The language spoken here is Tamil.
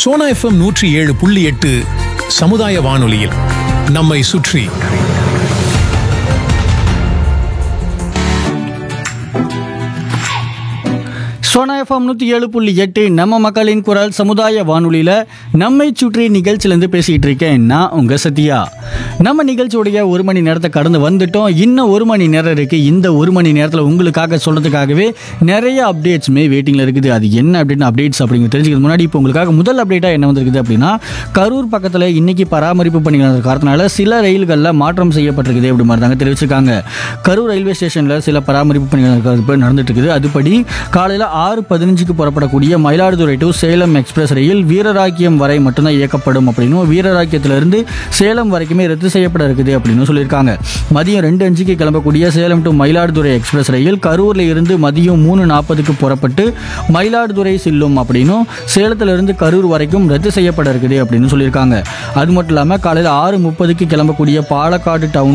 சோனா எஃப்எம் நூற்றி ஏழு புள்ளி எட்டு சமுதாய வானொலியில் நம்மை சுற்றி சோனா எஃப்எம் நூற்றி ஏழு புள்ளி எட்டு நம்ம மக்களின் குரல் சமுதாய வானொலியில் நம்மை சுற்றி நிகழ்ச்சியிலேருந்து பேசிகிட்டு இருக்கேன் நான் உங்கள் சத்யா நம்ம நிகழ்ச்சியுடைய ஒரு மணி நேரத்தை கடந்து வந்துட்டோம் இன்னும் ஒரு மணி நேரம் இருக்குது இந்த ஒரு மணி நேரத்தில் உங்களுக்காக சொல்கிறதுக்காகவே நிறைய அப்டேட்ஸுமே வெயிட்டிங்கில் இருக்குது அது என்ன அப்படின்னு அப்டேட்ஸ் அப்படிங்க தெரிஞ்சுக்கிறது முன்னாடி இப்போ உங்களுக்காக முதல் அப்டேட்டாக என்ன வந்திருக்குது அப்படின்னா கரூர் பக்கத்தில் இன்னைக்கு பராமரிப்பு பணிகள் நடந்த காரணத்தினால சில ரயில்களில் மாற்றம் செய்யப்பட்டிருக்குது அப்படி மாதிரி தாங்க தெரிவிச்சிருக்காங்க கரூர் ரயில்வே ஸ்டேஷனில் சில பராமரிப்பு பணிகள் நடக்கிறது நடந்துட்டு இருக்குது அதுபடி காலையில் ஆறு பதினஞ்சுக்கு புறப்படக்கூடிய மயிலாடுதுறை டு சேலம் எக்ஸ்பிரஸ் ரயில் வீரராக்கியம் வரை மட்டும்தான் இயக்கப்படும் அப்படின்னும் வீரராக்கியத்திலிருந்து சேலம் வரைக்குமே ரத்து செய்யப்பட இருக்குது அப்படின்னு சொல்லியிருக்காங்க மதியம் ரெண்டு அஞ்சுக்கு கிளம்பக்கூடிய சேலம் டு மயிலாடுதுறை எக்ஸ்பிரஸ் ரயில் கரூரில் இருந்து மதியம் மூணு நாற்பதுக்கு புறப்பட்டு மயிலாடுதுறை செல்லும் அப்படின்னும் சேலத்திலிருந்து கரூர் வரைக்கும் ரத்து செய்யப்பட இருக்குது அப்படின்னு சொல்லியிருக்காங்க அது மட்டும் இல்லாமல் காலையில் ஆறு முப்பதுக்கு கிளம்பக்கூடிய பாலக்காடு டவுன்